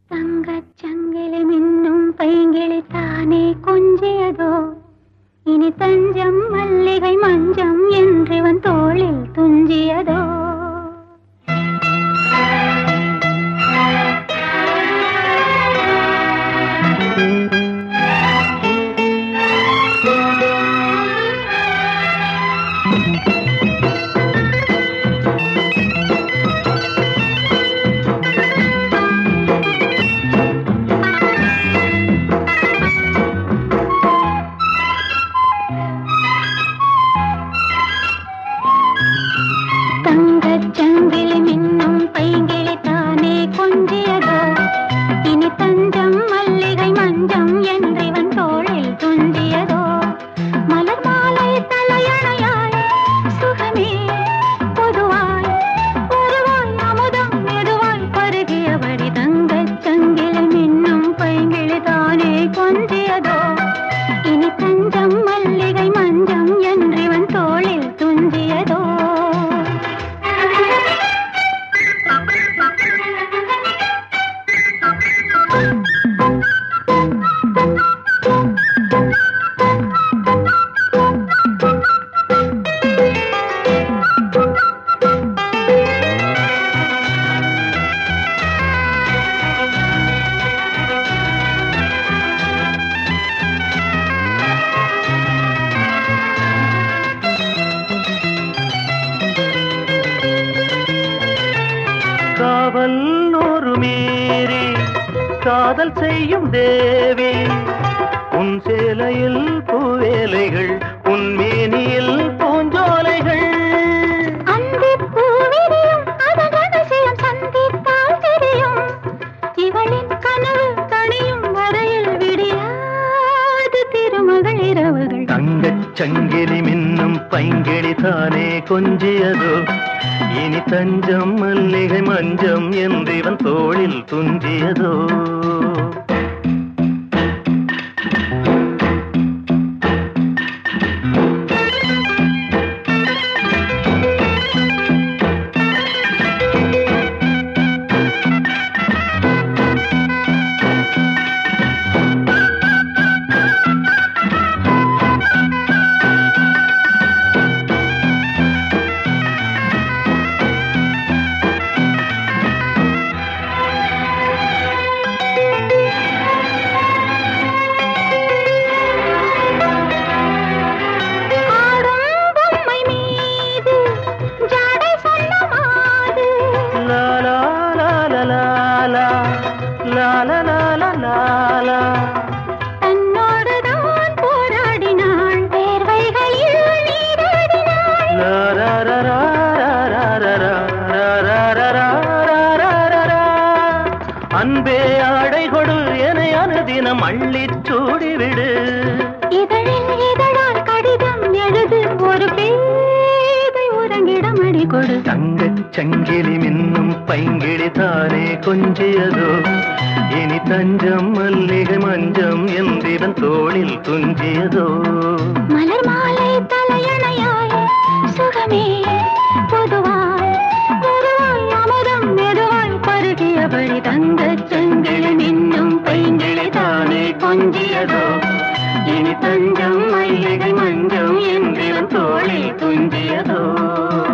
தங்கச் சங்கிலி மின்னும் பைங்கிளி தானே கொஞ்சியதோ இனி தஞ்சம் மல்லிகை மஞ்சம் என்றிவன் தோளில் துஞ்சியதோ தங்கச் சங்கிலி மின்னும் பைங்கிளி தானே கொஞ்சியதோ இனி தஞ்சம் மல்லிகை மஞ்சம் என்றிவன் தோளில் துஞ்சியதோ மலர் மாலை தலையணையாய் சுகமே பொதுவாய் ஒருவாய் அமுதம் மெதுவாய் பருகியபடி தங்கச் சங்கிலி மின்னும் பைங்கிளி தானே கொஞ்சியதோ இனி தஞ்சம் மல்லிகை மஞ்சம் என்றிவன் தோளில் துஞ்சியதோ காவல் ஒரு மீறி காதல் செய்யும் தேவி உன் சேலையில் பூவேலைகள் உன் மேனியில் பூஞ்சோலைகள் அந்திப் பூவிரியும் அதன் ரகசியம் சந்தித்தால் தெரியும். இவளின் கனவு கனியும் வரையில் விடியாது திருமகள் இரவுகள் தங்கச் சங்கிலி மின்னும் பைங்கிளி தானே கொஞ்சியதோ இனி தஞ்சம் மல்லிகை மஞ்சம் என்றிவன் தோளில் துஞ்சியதோ ஆடும் பொம்மை மீது ஜாடை சொன்ன மாது. லா லா லா லா லா லா லா லா லா லா லா தன்னோடுதான் போராடினாள் வேர்வைகளில் நீராடினாள் லா ரா ரா ரா ரா ரா ரா ரா ரா ரா ரா ரா ரா ரா. அன்பே ஆடை கொடு என அனுதினம் அள்ளிச் சூடிவிடு இதழில் இதழால் கடிதம் எழுது ஒரு பேதை உறங்கிடம் அடி கொடு தங்கச் சங்கிலி மின்னும் பைங்கிளி தானே கொஞ்சியதோ இனி தஞ்சம் மல்லிகை மஞ்சம் என்றிவன் தோளில் துஞ்சியதோ மலர் மாலை தலையணையாய் சுகமே பொதுவாய் பொதுவாய் அமுதம் மெதுவாய் பருகியபடி தங்கச் செங்கிழி மின்னும் பைங்கிழி தானே கொஞ்சியதோ இனி தஞ்சம் மல்லிகை மஞ்சம் என்றிவன் தோளில் துஞ்சியதோ